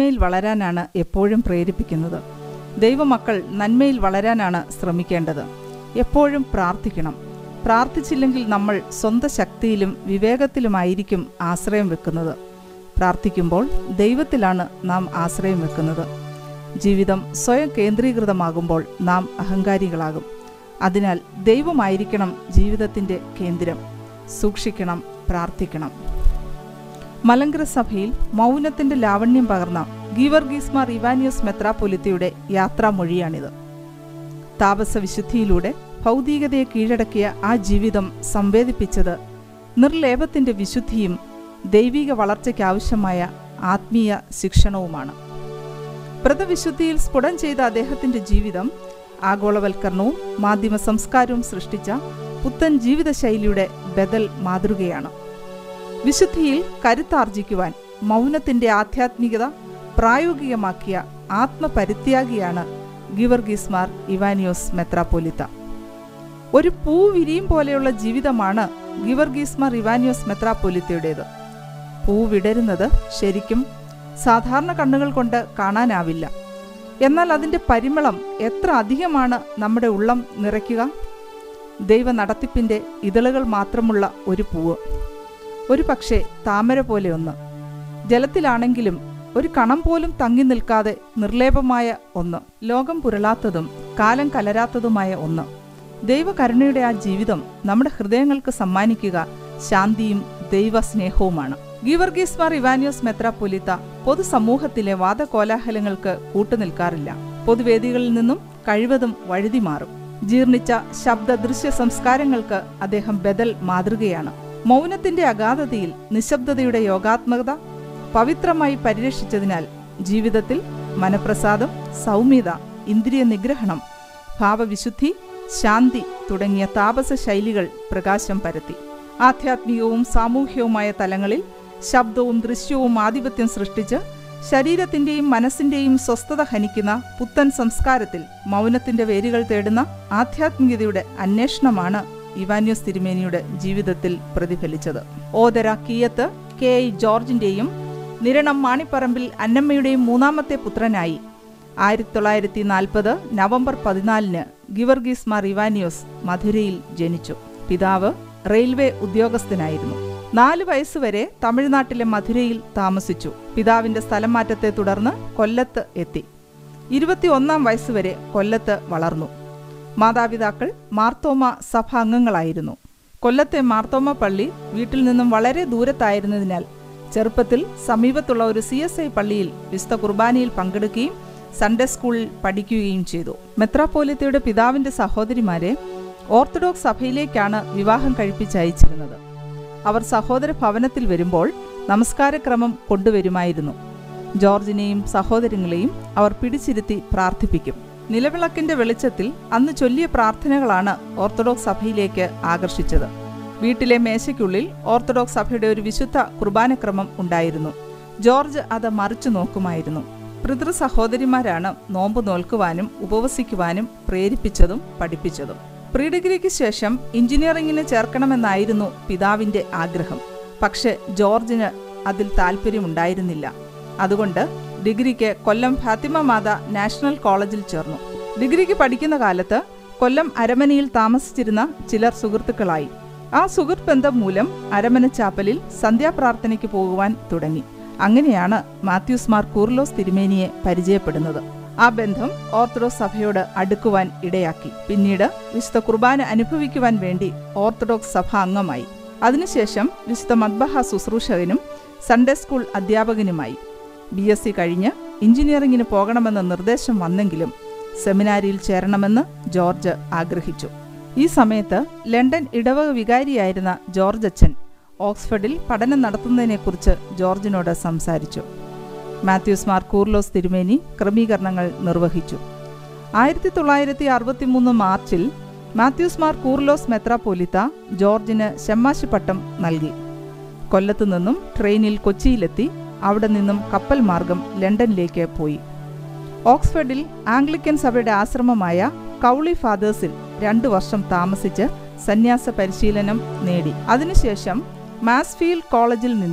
നന്മയിൽ വളരാനാണ് എപ്പോഴും പ്രേരിപ്പിക്കുന്നത് ദൈവമക്കൾ നന്മയിൽ വളരാനാണ് ശ്രമിക്കേണ്ടത് എപ്പോഴും പ്രാർത്ഥിക്കണം പ്രാർത്ഥിച്ചില്ലെങ്കിൽ നമ്മൾ സ്വന്തം ശക്തിയിലും വിവേകത്തിലുമായിരിക്കും ആശ്രയം വെക്കുന്നത് പ്രാർത്ഥിക്കുമ്പോൾ ദൈവത്തിലാണ് നാം ആശ്രയം വെക്കുന്നത് ജീവിതം സ്വയം കേന്ദ്രീകൃതമാകുമ്പോൾ നാം അഹങ്കാരികളാകും അതിനാൽ ദൈവമായിരിക്കണം ജീവിതത്തിൻ്റെ കേന്ദ്രം സൂക്ഷിക്കണം പ്രാർത്ഥിക്കണം മലങ്കര സഭയിൽ മൗനത്തിന്റെ ലാവണ്യം പകർന്ന ഗീവർഗീസ്മാർ ഇവാനിയോസ് മെത്രാപ്പൊലിത്തയുടെ യാത്രാമൊഴിയാണിത് താപസ വിശുദ്ധിയിലൂടെ ഭൗതികതയെ കീഴടക്കിയ ആ ജീവിതം സംവേദിപ്പിച്ചത് നിർലേപത്തിന്റെ വിശുദ്ധിയും ദൈവിക വളർച്ചയ്ക്കാവശ്യമായ ആത്മീയ ശിക്ഷണവുമാണ് വ്രതവിശുദ്ധിയിൽ സ്ഫുടം ചെയ്ത അദ്ദേഹത്തിന്റെ ജീവിതം ആഗോളവൽക്കരണവും മാധ്യമ സംസ്കാരവും സൃഷ്ടിച്ച പുത്തൻ ജീവിതശൈലിയുടെ ബദൽ മാതൃകയാണ് വിശുദ്ധിയിൽ കരുത്താർജിക്കുവാൻ മൗനത്തിന്റെ ആധ്യാത്മികത പ്രായോഗികമാക്കിയ ആത്മപരിത്യാഗിയാണ് ഗിവർഗീസ്മാർ ഇവാനിയോസ് മെത്രാപ്പൊലിത്ത ഒരു പൂ വിരിയും പോലെയുള്ള ജീവിതമാണ് ഗിവർഗീസ്മാർ ഇവാനിയോസ് മെത്രാപ്പൊലിത്തയുടേത് പൂ വിടരുന്നത് ശരിക്കും സാധാരണ കണ്ണുകൾ കൊണ്ട് കാണാനാവില്ല എന്നാൽ അതിൻ്റെ പരിമളം എത്ര അധികമാണ് നമ്മുടെ ഉള്ളം നിറയ്ക്കുക ദൈവ നടത്തിപ്പിൻ്റെ ഇതളുകൾ മാത്രമുള്ള ഒരു പൂവ് ഒരു പക്ഷേ താമര പോലെ ഒന്ന് ജലത്തിലാണെങ്കിലും ഒരു കണം പോലും തങ്ങി നിൽക്കാതെ നിർലേപമായ ഒന്ന് ലോകം പുരളാത്തതും കാലം കലരാത്തതുമായ ഒന്ന് ദൈവകരുണയുടെ ആ ജീവിതം നമ്മുടെ ഹൃദയങ്ങൾക്ക് സമ്മാനിക്കുക ശാന്തിയും ദൈവസ്നേഹവുമാണ് ഗീവർഗീസ്മാർ ഇവാനിയോസ് മെത്രാപ്പൊലിത്ത പൊതുസമൂഹത്തിലെ വാദകോലാഹലങ്ങൾക്ക് കൂട്ടുനിൽക്കാറില്ല പൊതുവേദികളിൽ നിന്നും കഴിവതും വഴുതി മാറും ജീർണിച്ച ശബ്ദ ദൃശ്യ സംസ്കാരങ്ങൾക്ക് അദ്ദേഹം ബദൽ മാതൃകയാണ് മൗനത്തിന്റെ അഗാധതയിൽ നിശബ്ദതയുടെ യോഗാത്മകത പവിത്രമായി പരിരക്ഷിച്ചതിനാൽ ജീവിതത്തിൽ മനപ്രസാദം സൗമ്യത ഇന്ദ്രിയ നിഗ്രഹണം ഭാവവിശുദ്ധി ശാന്തി തുടങ്ങിയ താപസ ശൈലികൾ പ്രകാശം പരത്തി ആധ്യാത്മികവും സാമൂഹ്യവുമായ തലങ്ങളിൽ ശബ്ദവും ദൃശ്യവും ആധിപത്യം സൃഷ്ടിച്ച് ശരീരത്തിന്റെയും മനസ്സിന്റെയും സ്വസ്ഥത ഹനിക്കുന്ന പുത്തൻ സംസ്കാരത്തിൽ മൗനത്തിന്റെ വേരുകൾ തേടുന്ന ആധ്യാത്മികതയുടെ അന്വേഷണമാണ് ഇവാന്യോസ് തിരുമേനിയുടെ ജീവിതത്തിൽ പ്രതിഫലിച്ചത് ഓതര കീയത്ത് കെ ഐ ജോർജിന്റെയും നിരണം മാണിപ്പറമ്പിൽ അന്നമ്മയുടെയും മൂന്നാമത്തെ പുത്രനായി ആയിരത്തി തൊള്ളായിരത്തി നാൽപ്പത് നവംബർ പതിനാലിന് ഗിവർഗീസ് മാർ ഇവാനിയോസ് മധുരയിൽ ജനിച്ചു പിതാവ് റെയിൽവേ ഉദ്യോഗസ്ഥനായിരുന്നു നാല് വയസ്സുവരെ തമിഴ്നാട്ടിലെ മധുരയിൽ താമസിച്ചു പിതാവിന്റെ സ്ഥലം മാറ്റത്തെ തുടർന്ന് കൊല്ലത്ത് എത്തി ഇരുപത്തിയൊന്നാം വയസ്സുവരെ കൊല്ലത്ത് വളർന്നു മാതാപിതാക്കൾ മാർത്തോമ സഭ അംഗങ്ങളായിരുന്നു കൊല്ലത്തെ മാർത്തോമ പള്ളി വീട്ടിൽ നിന്നും വളരെ ദൂരത്തായിരുന്നതിനാൽ ചെറുപ്പത്തിൽ സമീപത്തുള്ള ഒരു സി എസ് ഐ പള്ളിയിൽ വിശുദ്ധ കുർബാനയിൽ പങ്കെടുക്കുകയും സൺഡേ സ്കൂളിൽ പഠിക്കുകയും ചെയ്തു മെത്രാപ്പോലിത്തയുടെ പിതാവിന്റെ സഹോദരിമാരെ ഓർത്തഡോക്സ് സഭയിലേക്കാണ് വിവാഹം കഴിപ്പിച്ചയച്ചിരുന്നത് അവർ സഹോദര ഭവനത്തിൽ വരുമ്പോൾ നമസ്കാരക്രമം കൊണ്ടുവരുമായിരുന്നു ജോർജിനെയും സഹോദരങ്ങളെയും അവർ പിടിച്ചിരുത്തി പ്രാർത്ഥിപ്പിക്കും നിലവിളക്കിന്റെ വെളിച്ചത്തിൽ അന്ന് ചൊല്ലിയ പ്രാർത്ഥനകളാണ് ഓർത്തഡോക്സ് സഭയിലേക്ക് ആകർഷിച്ചത് വീട്ടിലെ മേശയ്ക്കുള്ളിൽ ഓർത്തഡോക്സ് സഭയുടെ ഒരു വിശുദ്ധ കുർബാനക്രമം ഉണ്ടായിരുന്നു ജോർജ് അത് മറിച്ചു നോക്കുമായിരുന്നു പിതൃ സഹോദരിമാരാണ് നോമ്പ് നോൽക്കുവാനും ഉപവസിക്കുവാനും പ്രേരിപ്പിച്ചതും പഠിപ്പിച്ചതും പ്രീ ഡിഗ്രിക്ക് ശേഷം എഞ്ചിനീയറിംഗിന് ചേർക്കണമെന്നായിരുന്നു പിതാവിന്റെ ആഗ്രഹം പക്ഷെ ജോർജിന് അതിൽ താല്പര്യമുണ്ടായിരുന്നില്ല അതുകൊണ്ട് ഡിഗ്രിക്ക് കൊല്ലം ഫാത്തിമ മാത നാഷണൽ കോളേജിൽ ചേർന്നു ഡിഗ്രിക്ക് പഠിക്കുന്ന കാലത്ത് കൊല്ലം അരമനയിൽ താമസിച്ചിരുന്ന ചിലർ സുഹൃത്തുക്കളായി ആ സുഹൃത്ത് ബന്ധം മൂലം അരമന ചാപ്പലിൽ സന്ധ്യാപ്രാർത്ഥനയ്ക്ക് പോകുവാൻ തുടങ്ങി അങ്ങനെയാണ് മാത്യൂസ് മാർ കൂർലോസ് തിരുമേനിയെ പരിചയപ്പെടുന്നത് ആ ബന്ധം ഓർത്തഡോക്സ് സഭയോട് അടുക്കുവാൻ ഇടയാക്കി പിന്നീട് വിശുദ്ധ കുർബാന അനുഭവിക്കുവാൻ വേണ്ടി ഓർത്തഡോക്സ് സഭ അംഗമായി അതിനുശേഷം വിശുദ്ധ മദ്ബഹ ശുശ്രൂഷകനും സൺഡേ സ്കൂൾ അധ്യാപകനുമായി ബി എസ് സി കഴിഞ്ഞ് എഞ്ചിനീയറിംഗിന് പോകണമെന്ന നിർദ്ദേശം വന്നെങ്കിലും സെമിനാരിയിൽ ചേരണമെന്ന് ജോർജ് ആഗ്രഹിച്ചു ഈ സമയത്ത് ലണ്ടൻ ഇടവക വികാരിയായിരുന്ന ജോർജ് അച്ഛൻ ഓക്സ്ഫർഡിൽ പഠനം നടത്തുന്നതിനെക്കുറിച്ച് ജോർജിനോട് സംസാരിച്ചു മാത്യൂസ് മാർ കൂർലോസ് തിരുമേനി ക്രമീകരണങ്ങൾ നിർവഹിച്ചു ആയിരത്തി തൊള്ളായിരത്തി അറുപത്തിമൂന്ന് മാർച്ചിൽ മാത്യൂസ് മാർ കൂർലോസ് മെത്രാപോലിത്ത ജോർജിന് ഷമ്മാശി പട്ടം നൽകി കൊല്ലത്തു നിന്നും ട്രെയിനിൽ കൊച്ചിയിലെത്തി അവിടെ നിന്നും കപ്പൽ മാർഗം ലണ്ടനിലേക്ക് പോയി ഓക്സ്ഫർഡിൽ ആംഗ്ലിക്കൻ സഭയുടെ ആശ്രമമായ കൗളി ഫാദേഴ്സിൽ രണ്ടു വർഷം താമസിച്ച് സന്യാസ പരിശീലനം നേടി അതിനുശേഷം മാസ്ഫീൽഡ് കോളേജിൽ നിന്നും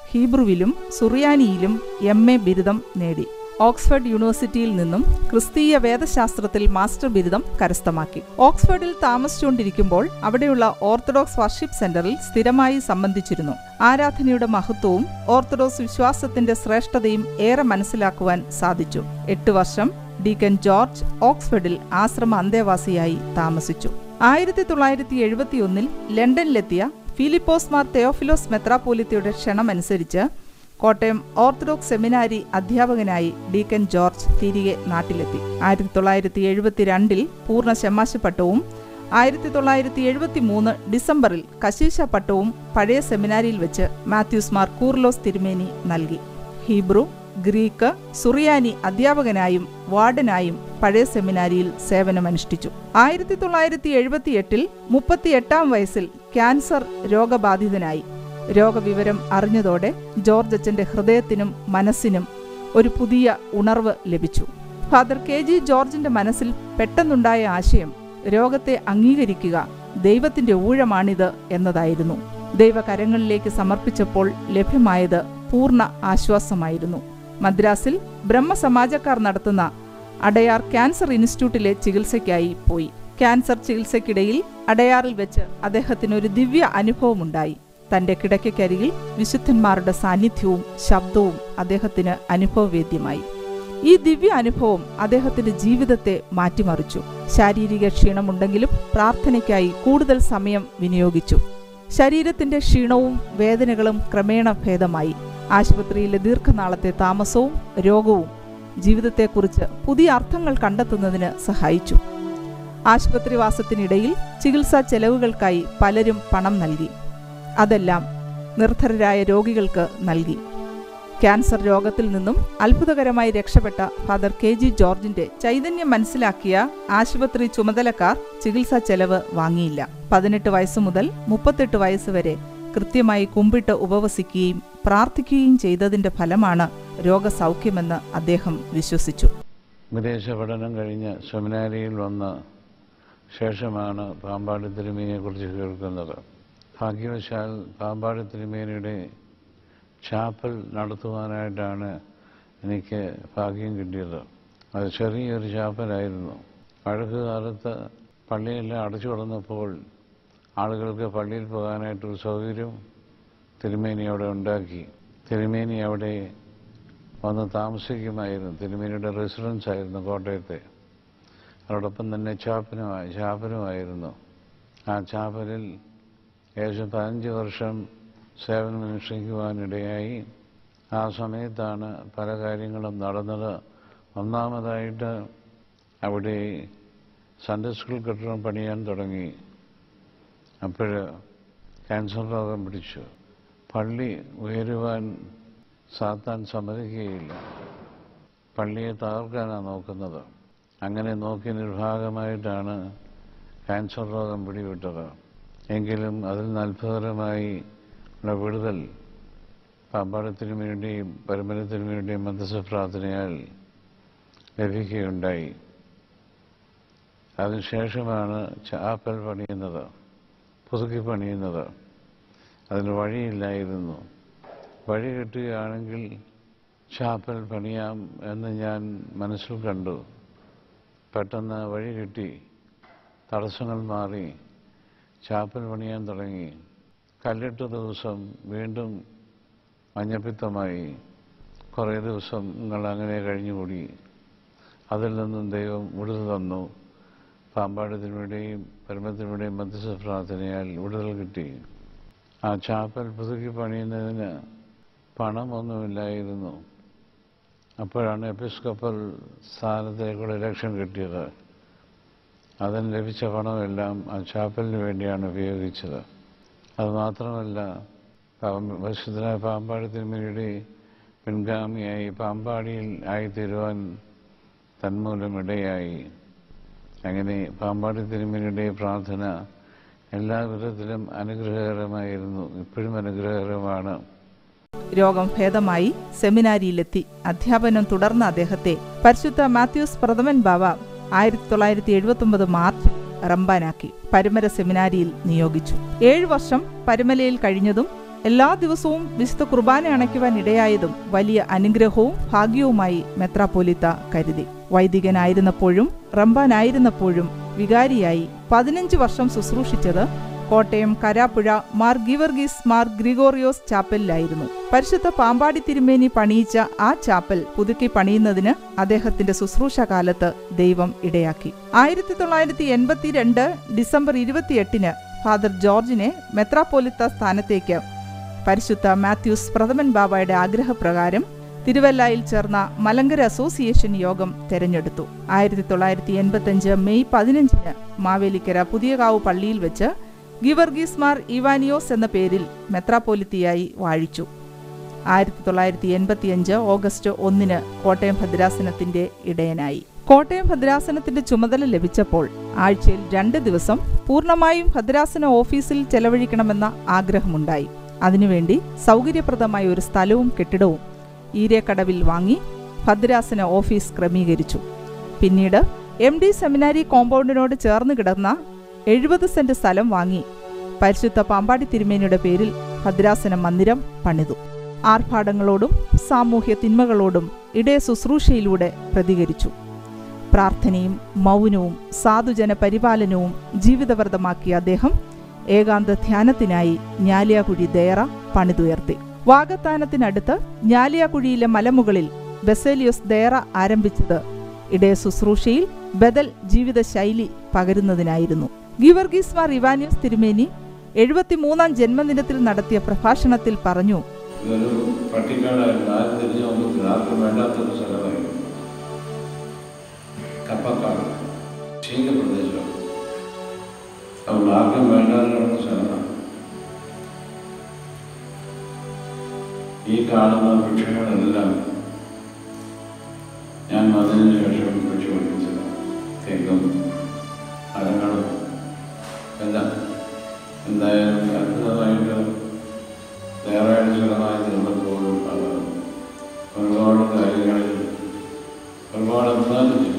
ഹീബ്രുവിലും സുറിയാനിയിലും എം എ ബിരുദം നേടി ഓക്സ്ഫോർഡ് യൂണിവേഴ്സിറ്റിയിൽ നിന്നും ക്രിസ്തീയ വേദശാസ്ത്രത്തിൽ മാസ്റ്റർ ബിരുദം കരസ്ഥമാക്കി ഓക്സ്ഫോർഡിൽ താമസിച്ചുകൊണ്ടിരിക്കുമ്പോൾ അവിടെയുള്ള ഓർത്തഡോക്സ് വർഷിപ്പ് സെന്ററിൽ സ്ഥിരമായി സംബന്ധിച്ചിരുന്നു ആരാധനയുടെ മഹത്വവും ഓർത്തഡോക്സ് വിശ്വാസത്തിന്റെ ശ്രേഷ്ഠതയും ഏറെ മനസ്സിലാക്കുവാൻ സാധിച്ചു എട്ട് വർഷം ഡീക്കൻ ജോർജ് ഓക്സ്ഫോർഡിൽ ആശ്രമ അന്തേവാസിയായി താമസിച്ചു ആയിരത്തി തൊള്ളായിരത്തി എഴുപത്തിയൊന്നിൽ ലണ്ടനിലെത്തിയ ഫിലിപ്പോസ് മാർ തെയോഫിലോസ് മെത്രാപോലിത്തയുടെ ക്ഷണമനുസരിച്ച് കോട്ടയം ഓർത്തഡോക്സ് സെമിനാരി അധ്യാപകനായി ഡീക്കൻ ജോർജ് തിരികെ നാട്ടിലെത്തി ആയിരത്തി തൊള്ളായിരത്തി എഴുപത്തിരണ്ടിൽ പൂർണ്ണ ശമാശ പട്ടവും ആയിരത്തി തൊള്ളായിരത്തി എഴുപത്തി മൂന്ന് ഡിസംബറിൽ കശീശ പട്ടവും പഴയ സെമിനാരിയിൽ വെച്ച് മാത്യൂസ് മാർ കൂർലോസ് തിരുമേനി നൽകി ഹീബ്രു ഗ്രീക്ക് സുറിയാനി അധ്യാപകനായും വാർഡനായും പഴയ സെമിനാരിയിൽ സേവനമനുഷ്ഠിച്ചു ആയിരത്തി തൊള്ളായിരത്തി എഴുപത്തി എട്ടിൽ മുപ്പത്തിയെട്ടാം വയസ്സിൽ ക്യാൻസർ രോഗബാധിതനായി രോഗവിവരം അറിഞ്ഞതോടെ ജോർജ് അച്ഛന്റെ ഹൃദയത്തിനും മനസ്സിനും ഒരു പുതിയ ഉണർവ് ലഭിച്ചു ഫാദർ കെ ജി ജോർജിന്റെ മനസ്സിൽ പെട്ടെന്നുണ്ടായ ആശയം രോഗത്തെ അംഗീകരിക്കുക ദൈവത്തിന്റെ ഊഴമാണിത് എന്നതായിരുന്നു ദൈവകരങ്ങളിലേക്ക് സമർപ്പിച്ചപ്പോൾ ലഭ്യമായത് പൂർണ്ണ ആശ്വാസമായിരുന്നു മദ്രാസിൽ ബ്രഹ്മസമാജക്കാർ നടത്തുന്ന അടയാർ ക്യാൻസർ ഇൻസ്റ്റിറ്റ്യൂട്ടിലെ ചികിത്സയ്ക്കായി പോയി ക്യാൻസർ ചികിത്സയ്ക്കിടയിൽ അടയാറിൽ വെച്ച് അദ്ദേഹത്തിന് ഒരു ദിവ്യ അനുഭവമുണ്ടായി തന്റെ കിടക്കയ്ക്കരികിൽ വിശുദ്ധന്മാരുടെ സാന്നിധ്യവും ശബ്ദവും അദ്ദേഹത്തിന് അനുഭവവേദ്യമായി ഈ ദിവ്യ അനുഭവം അദ്ദേഹത്തിന്റെ ജീവിതത്തെ മാറ്റിമറിച്ചു ശാരീരിക ക്ഷീണമുണ്ടെങ്കിലും പ്രാർത്ഥനയ്ക്കായി കൂടുതൽ സമയം വിനിയോഗിച്ചു ശരീരത്തിന്റെ ക്ഷീണവും വേദനകളും ക്രമേണ ഭേദമായി ആശുപത്രിയിലെ ദീർഘനാളത്തെ താമസവും രോഗവും ജീവിതത്തെക്കുറിച്ച് പുതിയ അർത്ഥങ്ങൾ കണ്ടെത്തുന്നതിന് സഹായിച്ചു ആശുപത്രിവാസത്തിനിടയിൽ ചികിത്സാ ചെലവുകൾക്കായി പലരും പണം നൽകി അതെല്ലാം നിർധരരായ രോഗികൾക്ക് നൽകി ക്യാൻസർ രോഗത്തിൽ നിന്നും അത്ഭുതകരമായി രക്ഷപ്പെട്ട ഫാദർ കെ ജി ജോർജിന്റെ ചൈതന്യം മനസ്സിലാക്കിയ ആശുപത്രി ചുമതലക്കാർ ചികിത്സാ ചെലവ് വാങ്ങിയില്ല പതിനെട്ട് വയസ്സ് മുതൽ മുപ്പത്തെട്ട് വയസ്സ് വരെ കൃത്യമായി കുമ്പിട്ട് ഉപവസിക്കുകയും പ്രാർത്ഥിക്കുകയും ചെയ്തതിന്റെ ഫലമാണ് രോഗസൗഖ്യമെന്ന് അദ്ദേഹം വിശ്വസിച്ചു വിദേശ പഠനം കഴിഞ്ഞ് സെമിനാരിയിൽ വന്ന ശേഷമാണ് പാമ്പാടി തിരുമേനിയെക്കുറിച്ച് കേൾക്കുന്നത് ഭാഗ്യവശാൽ പാമ്പാടി തിരുമേനിയുടെ ചാപ്പൽ നടത്തുവാനായിട്ടാണ് എനിക്ക് ഭാഗ്യം കിട്ടിയത് അത് ചെറിയൊരു ചാപ്പലായിരുന്നു വഴക്ക് കാലത്ത് പള്ളിയെല്ലാം അടച്ചു കിടന്നപ്പോൾ ആളുകൾക്ക് പള്ളിയിൽ പോകാനായിട്ടൊരു സൗകര്യം തിരുമേനി അവിടെ ഉണ്ടാക്കി തിരുമേനി അവിടെ വന്ന് താമസിക്കുമായിരുന്നു തിരുമേനിയുടെ റെസിഡൻസ് ആയിരുന്നു കോട്ടയത്തെ അതോടൊപ്പം തന്നെ ചാപ്പനുമായി ചാപ്പനുമായിരുന്നു ആ ചാപ്പലിൽ ഏകദേശം പതിനഞ്ച് വർഷം സേവനമനുഷ്ഠിക്കുവാനിടയായി ആ സമയത്താണ് പല കാര്യങ്ങളും നടന്നത് ഒന്നാമതായിട്ട് അവിടെ സൺഡേ സ്കൂൾ കെട്ടിടം പണിയാൻ തുടങ്ങി അപ്പോൾ ക്യാൻസർ രോഗം പിടിച്ചു പള്ളി ഉയരുവാൻ സാത്താൻ സമ്മതിക്കുകയില്ല പള്ളിയെ തകർക്കാനാണ് നോക്കുന്നത് അങ്ങനെ നോക്കി നിർഭാഗമായിട്ടാണ് ക്യാൻസർ രോഗം പിടിവിട്ടത് എങ്കിലും അതിൽ നിന്ന് അത്ഭുതകരമായി ഉള്ള വിടുതൽ പാമ്പാടത്തിനു വേണ്ടിയും പരമ്പരത്തിനു വേണ്ടിയും മധ്യസ്ഥ പ്രാർത്ഥനയാൽ ലഭിക്കുകയുണ്ടായി അതിനുശേഷമാണ് ചാപ്പൽ പണിയുന്നത് പുതുക്കി പണിയുന്നത് അതിന് വഴിയില്ലായിരുന്നു വഴി കിട്ടുകയാണെങ്കിൽ ചാപ്പൽ പണിയാം എന്ന് ഞാൻ മനസ്സിൽ കണ്ടു പെട്ടെന്ന് വഴി കിട്ടി തടസ്സങ്ങൾ മാറി ചാപ്പൽ പണിയാൻ തുടങ്ങി കല്ലിട്ട ദിവസം വീണ്ടും മഞ്ഞപ്പിത്തമായി കുറേ ദിവസങ്ങൾ അങ്ങനെ കഴിഞ്ഞുകൂടി അതിൽ നിന്നും ദൈവം വിടുതൽ തന്നു പാമ്പാടത്തിനുവേണ്ടിയും പരമത്തിനുവേണ്ടിയും മധ്യസ്ഥ പ്രാർത്ഥനയാൽ വിടുതൽ കിട്ടി ആ ചാപ്പൽ പുതുക്കി പണിയുന്നതിന് പണമൊന്നുമില്ലായിരുന്നു അപ്പോഴാണ് എപ്പിസ്കോപ്പൽ സ്ഥാനത്തേക്കുള്ള ഇലക്ഷൻ കിട്ടിയത് അതിന് ലഭിച്ച പണമെല്ലാം ആ ചാപ്പലിന് വേണ്ടിയാണ് ഉപയോഗിച്ചത് അതുമാത്രമല്ല പാമ്പ- പരിശുദ്ധനായ പാമ്പാടി തിരുമേനിയുടെ പിൻഗാമിയായി പാമ്പാടിയിൽ ആയിത്തീരുവാൻ തന്മൂലം ഇടയായി അങ്ങനെ പാമ്പാടി തിരുമേനിയുടെ പ്രാർത്ഥന എല്ലാ വിധത്തിലും അനുഗ്രഹകരമായിരുന്നു ഇപ്പോഴും അനുഗ്രഹകരമാണ് രോഗം ഭേദമായി സെമിനാരിയിലെത്തി അധ്യാപനം തുടർന്ന അദ്ദേഹത്തെ പരിശുദ്ധ മാത്യൂസ് പ്രഥമൻ ബാവ ആയിരത്തി തൊള്ളായിരത്തി എഴുപത്തി ഒമ്പത് മാർച്ചിൽ റംബാനാക്കി പരുമര സെമിനാരിയിൽ നിയോഗിച്ചു ഏഴു വർഷം പരുമലയിൽ കഴിഞ്ഞതും എല്ലാ ദിവസവും വിശുദ്ധ കുർബാന അണയ്ക്കുവാൻ ഇടയായതും വലിയ അനുഗ്രഹവും ഭാഗ്യവുമായി മെത്രാപ്പോലിത്ത കരുതി വൈദികനായിരുന്നപ്പോഴും റംബാനായിരുന്നപ്പോഴും വികാരിയായി പതിനഞ്ച് വർഷം ശുശ്രൂഷിച്ചത് കോട്ടയം കരാപ്പുഴ മാർ ഗിവർഗീസ് മാർ ഗ്രിഗോറിയോസ് ചാപ്പലിലായിരുന്നു പരിശുദ്ധ പാമ്പാടി തിരുമേനി പണിയിച്ച ആ ചാപ്പൽ പുതുക്കി പണിയുന്നതിന് അദ്ദേഹത്തിന്റെ ശുശ്രൂഷ കാലത്ത് ദൈവം ഇടയാക്കി ആയിരത്തി തൊള്ളായിരത്തി എൺപത്തിരണ്ട് ഡിസംബർ ഇരുപത്തിയെട്ടിന് ഫാദർ ജോർജിനെ മെത്രാപ്പോലിത്ത സ്ഥാനത്തേക്ക് പരിശുദ്ധ മാത്യൂസ് പ്രഥമൻ ബാബയുടെ ആഗ്രഹപ്രകാരം തിരുവല്ലയിൽ ചേർന്ന മലങ്കര അസോസിയേഷൻ യോഗം തെരഞ്ഞെടുത്തു ആയിരത്തി തൊള്ളായിരത്തി എൺപത്തിയഞ്ച് മെയ് പതിനഞ്ചിന് മാവേലിക്കര പുതിയകാവ് പള്ളിയിൽ വെച്ച് ഗിവർഗീസ് മാർ ഇവാനിയോസ് എന്ന പേരിൽ മെത്രാപ്പോലിത്തിയായി വാഴിച്ചു ആയിരത്തി തൊള്ളായിരത്തി എൺപത്തിയഞ്ച് ഓഗസ്റ്റ് ഒന്നിന് കോട്ടയം ഭദ്രാസനത്തിന്റെ ഇടയനായി കോട്ടയം ഭദ്രാസനത്തിന്റെ ചുമതല ലഭിച്ചപ്പോൾ ആഴ്ചയിൽ രണ്ട് ദിവസം പൂർണ്ണമായും ഭദ്രാസന ഓഫീസിൽ ചെലവഴിക്കണമെന്ന ആഗ്രഹമുണ്ടായി അതിനുവേണ്ടി സൗകര്യപ്രദമായ ഒരു സ്ഥലവും കെട്ടിടവും ഈരേക്കടവിൽ വാങ്ങി ഭദ്രാസന ഓഫീസ് ക്രമീകരിച്ചു പിന്നീട് എം ഡി സെമിനാരി കോമ്പൗണ്ടിനോട് ചേർന്ന് കിടന്ന എഴുപത് സെന്റ് സ്ഥലം വാങ്ങി പരിശുദ്ധ പാമ്പാടി തിരുമേനിയുടെ പേരിൽ ഭദ്രാസന മന്ദിരം പണിതു ആർഭാടങ്ങളോടും സാമൂഹ്യ തിന്മകളോടും ഇടയ ശുശ്രൂഷയിലൂടെ പ്രതികരിച്ചു പ്രാർത്ഥനയും മൗനവും സാധുജന പരിപാലനവും ജീവിതവ്രതമാക്കിയ അദ്ദേഹം ഏകാന്ത ധ്യാനത്തിനായി ഞാലിയാകുഴി ദേറ പണിതുയർത്തി വാഗത്താനത്തിനടുത്ത് ഞാലിയാകുഴിയിലെ മലമുകളിൽ ബെസേലിയോസ് ദേറ ആരംഭിച്ചത് ഇടയ ശുശ്രൂഷയിൽ ബദൽ ജീവിതശൈലി പകരുന്നതിനായിരുന്നു ഗീവർഗീസ് മാർ ഇവാനിയോസ് തിരുമേനി എഴുപത്തിമൂന്നാം ജന്മദിനത്തിൽ നടത്തിയ പ്രഭാഷണത്തിൽ പറഞ്ഞു ഇതൊരു പട്ടിക്കാടായിരുന്നു ആരും തിരിഞ്ഞു നോക്കത്തില്ല ആർക്കും വേണ്ടാത്തൊരു സ്ഥലമായിരുന്നു കപ്പക്കാട് ശീതപ്രദേശം അതുകൊണ്ട് ആർക്കും വേണ്ടാത്ത സ്ഥലമാണ് ഈ കാണുന്ന വൃക്ഷങ്ങളെല്ലാം ഞാൻ വന്നതിന് ശേഷം വെച്ച് പഠിപ്പിച്ചതാണ് തെങ്ങും മരങ്ങളും എല്ലാം എന്തായാലും അത്ഭുതമായിട്ട് ധാരാളം സ്ഥലമായി തീർന്നപ്പോഴും അത് ഒരുപാട് കാര്യങ്ങളിൽ ഒരുപാട് അഭിമാനിച്ചു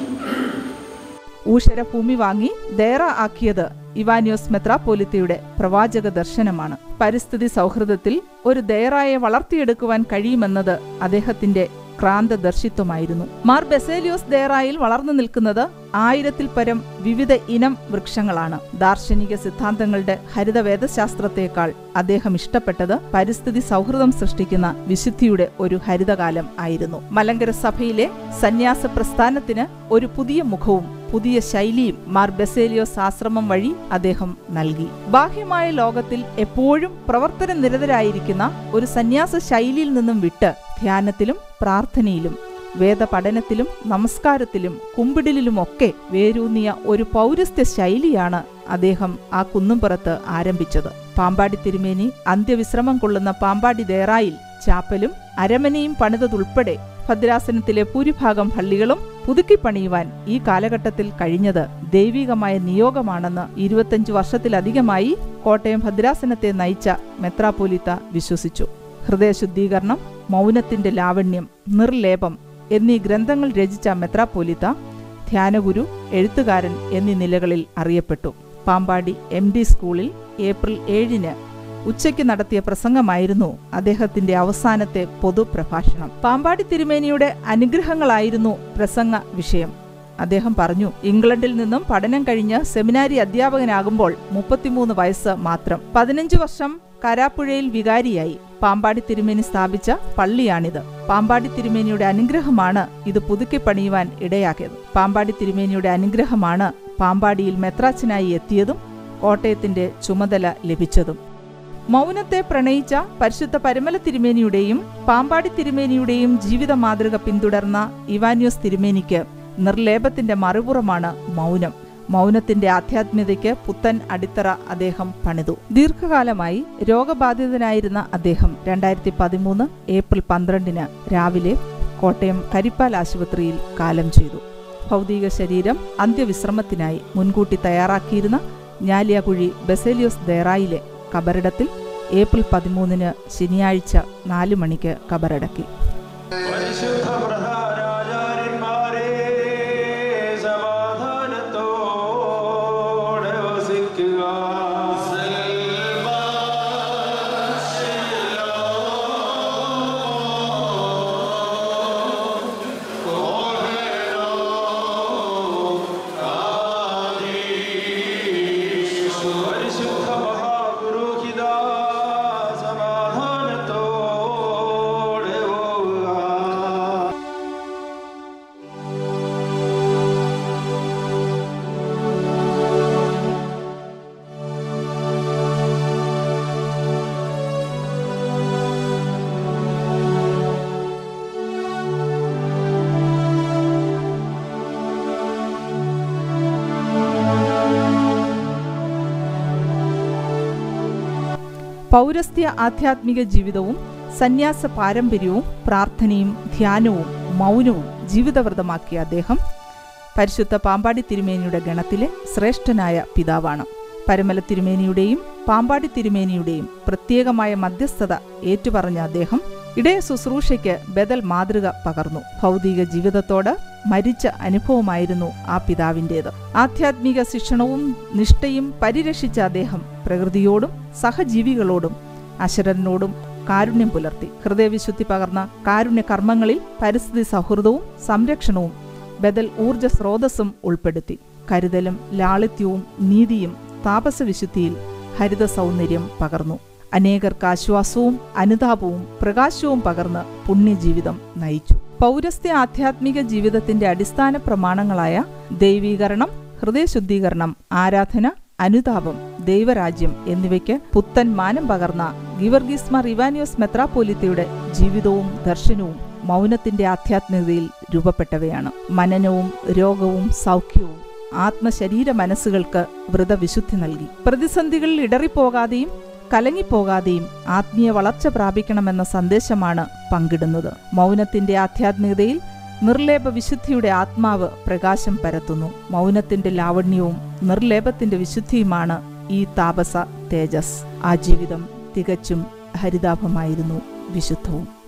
ഊഷര ഭൂമി വാങ്ങി ദേറ ആക്കിയത് ഇവാനിയോസ് മെത്രാപ്പോലിത്തയുടെ പ്രവാചക ദർശനമാണ് പരിസ്ഥിതി സൗഹൃദത്തിൽ ഒരു ദേറായെ വളർത്തിയെടുക്കുവാൻ കഴിയുമെന്നത് അദ്ദേഹത്തിന്റെ ക്രാന്തദർശിത്വമായിരുന്നു മാർ ബെസേലിയോസ് ദേറായിൽ വളർന്നു നിൽക്കുന്നത് ആയിരത്തിൽ പരം വിവിധ ഇനം വൃക്ഷങ്ങളാണ് ദാർശനിക സിദ്ധാന്തങ്ങളുടെ ഹരിത വേദശാസ്ത്രത്തെക്കാൾ അദ്ദേഹം ഇഷ്ടപ്പെട്ടത് പരിസ്ഥിതി സൗഹൃദം സൃഷ്ടിക്കുന്ന വിശുദ്ധിയുടെ ഒരു ഹരിതകാലം ആയിരുന്നു മലങ്കര സഭയിലെ സന്യാസ പ്രസ്ഥാനത്തിന് ഒരു പുതിയ മുഖവും പുതിയ ശൈലിയും മാർ ബെസേലിയോസ് ആശ്രമം വഴി അദ്ദേഹം നൽകി ബാഹ്യമായ ലോകത്തിൽ എപ്പോഴും പ്രവർത്തന നിരതരായിരിക്കുന്ന ഒരു സന്യാസ ശൈലിയിൽ നിന്നും വിട്ട് ധ്യാനത്തിലും പ്രാർത്ഥനയിലും വേദപഠനത്തിലും നമസ്കാരത്തിലും കുമ്പിടിലുമൊക്കെ വേരൂന്നിയ ഒരു പൗരസ്ത്യ ശൈലിയാണ് അദ്ദേഹം ആ കുന്നുംപുറത്ത് ആരംഭിച്ചത് പാമ്പാടി തിരുമേനി അന്ത്യവിശ്രമം കൊള്ളുന്ന പാമ്പാടി ദേറായിൽ ചാപ്പലും അരമനയും പണിതതുൾപ്പെടെ ഭദ്രാസനത്തിലെ ഭൂരിഭാഗം പള്ളികളും പുതുക്കി പണിയുവാൻ ഈ കാലഘട്ടത്തിൽ കഴിഞ്ഞത് ദൈവികമായ നിയോഗമാണെന്ന് ഇരുപത്തഞ്ച് വർഷത്തിലധികമായി കോട്ടയം ഭദ്രാസനത്തെ നയിച്ച മെത്രാപ്പോലിത്ത വിശ്വസിച്ചു ഹൃദയശുദ്ധീകരണം മൗനത്തിന്റെ ലാവണ്യം നിർലേപം എന്നീ ഗ്രന്ഥങ്ങൾ രചിച്ച മെത്രാപ്പോലിത്ത ധ്യാനഗുരു എഴുത്തുകാരൻ എന്നീ നിലകളിൽ അറിയപ്പെട്ടു പാമ്പാടി എം ഡി സ്കൂളിൽ ഏപ്രിൽ ഏഴിന് ഉച്ചയ്ക്ക് നടത്തിയ പ്രസംഗമായിരുന്നു അദ്ദേഹത്തിന്റെ അവസാനത്തെ പൊതുപ്രഭാഷണം പാമ്പാടി തിരുമേനിയുടെ അനുഗ്രഹങ്ങളായിരുന്നു പ്രസംഗ വിഷയം അദ്ദേഹം പറഞ്ഞു ഇംഗ്ലണ്ടിൽ നിന്നും പഠനം കഴിഞ്ഞ് സെമിനാരി അധ്യാപകനാകുമ്പോൾ മുപ്പത്തിമൂന്ന് വയസ്സ് മാത്രം പതിനഞ്ച് വർഷം കരാപ്പുഴയിൽ വികാരിയായി പാമ്പാടി തിരുമേനി സ്ഥാപിച്ച പള്ളിയാണിത് പാമ്പാടി തിരുമേനിയുടെ അനുഗ്രഹമാണ് ഇത് പുതുക്കി പണിയുവാൻ ഇടയാക്കിയത് പാമ്പാടി തിരുമേനിയുടെ അനുഗ്രഹമാണ് പാമ്പാടിയിൽ മെത്രാച്ചനായി എത്തിയതും കോട്ടയത്തിന്റെ ചുമതല ലഭിച്ചതും മൗനത്തെ പ്രണയിച്ച പരിശുദ്ധ പരമല തിരുമേനിയുടെയും പാമ്പാടി തിരുമേനിയുടെയും ജീവിത മാതൃക പിന്തുടർന്ന ഇവാന്യോസ് തിരുമേനിക്ക് നിർലേപത്തിന്റെ മറുപുറമാണ് മൗനം മൗനത്തിന്റെ ആധ്യാത്മികതയ്ക്ക് പുത്തൻ അടിത്തറ അദ്ദേഹം പണിതു ദീർഘകാലമായി രോഗബാധിതനായിരുന്ന അദ്ദേഹം രണ്ടായിരത്തി പതിമൂന്ന് ഏപ്രിൽ പന്ത്രണ്ടിന് രാവിലെ കോട്ടയം കരിപ്പാൽ ആശുപത്രിയിൽ കാലം ചെയ്തു ഭൗതിക ശരീരം അന്ത്യവിശ്രമത്തിനായി മുൻകൂട്ടി തയ്യാറാക്കിയിരുന്ന ഞാലിയാകുഴി ബസേലിയോസ് ദേറായിലെ കബറിടത്തിൽ ഏപ്രിൽ പതിമൂന്നിന് ശനിയാഴ്ച നാലു മണിക്ക് കബറടക്കി പരിശുദ്ധ പ്രധാനാചാര്യന്മാരെ സമാധാനത്തോടെ വസിക്കുക പൗരസ്ത്യ ആധ്യാത്മിക ജീവിതവും സന്യാസ പാരമ്പര്യവും പ്രാർത്ഥനയും ധ്യാനവും മൗനവും ജീവിതവ്രതമാക്കിയ അദ്ദേഹം പരിശുദ്ധ പാമ്പാടി തിരുമേനിയുടെ ഗണത്തിലെ ശ്രേഷ്ഠനായ പിതാവാണ് പരമല തിരുമേനിയുടെയും പാമ്പാടി തിരുമേനിയുടെയും പ്രത്യേകമായ മധ്യസ്ഥത ഏറ്റുപറഞ്ഞ അദ്ദേഹം ഇടയ ശുശ്രൂഷയ്ക്ക് ബദൽ മാതൃക പകർന്നു ഭൗതിക ജീവിതത്തോട് മരിച്ച അനുഭവമായിരുന്നു ആ പിതാവിൻ്റേത് ആധ്യാത്മിക ശിക്ഷണവും നിഷ്ഠയും പരിരക്ഷിച്ച അദ്ദേഹം പ്രകൃതിയോടും സഹജീവികളോടും അശരനോടും കാരുണ്യം പുലർത്തി ഹൃദയവിശുദ്ധി പകർന്ന കാരുണ്യ കർമ്മങ്ങളിൽ പരിസ്ഥിതി സൗഹൃദവും സംരക്ഷണവും ബദൽ ഊർജ സ്രോതസ്സും ഉൾപ്പെടുത്തി കരുതലും ലാളിത്യവും നീതിയും താപസവിശുദ്ധിയിൽ ഹരിത സൗന്ദര്യം പകർന്നു അനേകർക്ക് ആശ്വാസവും അനുതാപവും പ്രകാശവും പകർന്ന് പുണ്യജീവിതം നയിച്ചു പൗരസ്ത്യ ആധ്യാത്മിക ജീവിതത്തിന്റെ അടിസ്ഥാന പ്രമാണങ്ങളായ ദൈവീകരണം ഹൃദയശുദ്ധീകരണം ആരാധന അനുതാപം ദൈവരാജ്യം എന്നിവയ്ക്ക് പുത്തൻ മാനം പകർന്ന ഗിവർഗീസ് മാർ ഇവാനിയോസ് മെത്രാപ്പോലിത്തയുടെ ജീവിതവും ദർശനവും മൗനത്തിന്റെ ആധ്യാത്മികതയിൽ രൂപപ്പെട്ടവയാണ് മനനവും രോഗവും സൗഖ്യവും ആത്മശരീര മനസ്സുകൾക്ക് വ്രതവിശുദ്ധി നൽകി പ്രതിസന്ധികളിൽ ഇടറിപ്പോകാതെയും കലങ്ങിപ്പോകാതെയും ആത്മീയ വളർച്ച പ്രാപിക്കണമെന്ന സന്ദേശമാണ് പങ്കിടുന്നത് മൗനത്തിന്റെ ആധ്യാത്മികതയിൽ നിർലേപ വിശുദ്ധിയുടെ ആത്മാവ് പ്രകാശം പരത്തുന്നു മൗനത്തിന്റെ ലാവണ്യവും നിർലേപത്തിന്റെ വിശുദ്ധിയുമാണ് ഈ താപസ തേജസ് ആ ജീവിതം തികച്ചും ഹരിതാഭമായിരുന്നു വിശുദ്ധവും